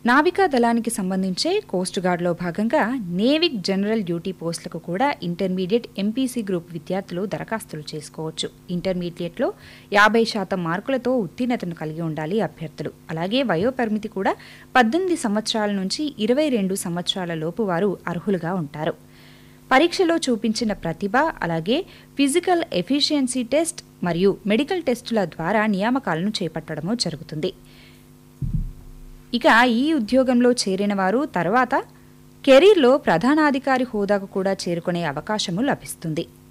నావికా దళానికి సంబంధించే కోస్ట్ గార్డ్లో భాగంగా నేవిక్ జనరల్ డ్యూటీ పోస్టులకు కూడా ఇంటర్మీడియట్ ఎంపీసీ గ్రూప్ విద్యార్థులు దరఖాస్తులు చేసుకోవచ్చు ఇంటర్మీడియట్లో యాభై శాతం మార్కులతో ఉత్తీర్ణతను కలిగి ఉండాలి అభ్యర్థులు అలాగే వయోపరిమితి కూడా పద్దెనిమిది సంవత్సరాల నుంచి ఇరవై రెండు సంవత్సరాల లోపు వారు అర్హులుగా ఉంటారు పరీక్షలో చూపించిన ప్రతిభ అలాగే ఫిజికల్ ఎఫిషియన్సీ టెస్ట్ మరియు మెడికల్ టెస్టుల ద్వారా నియామకాలను చేపట్టడము జరుగుతుంది ఇక ఈ ఉద్యోగంలో చేరిన వారు తర్వాత కెరీర్లో ప్రధానాధికారి హోదాకు కూడా చేరుకునే అవకాశము లభిస్తుంది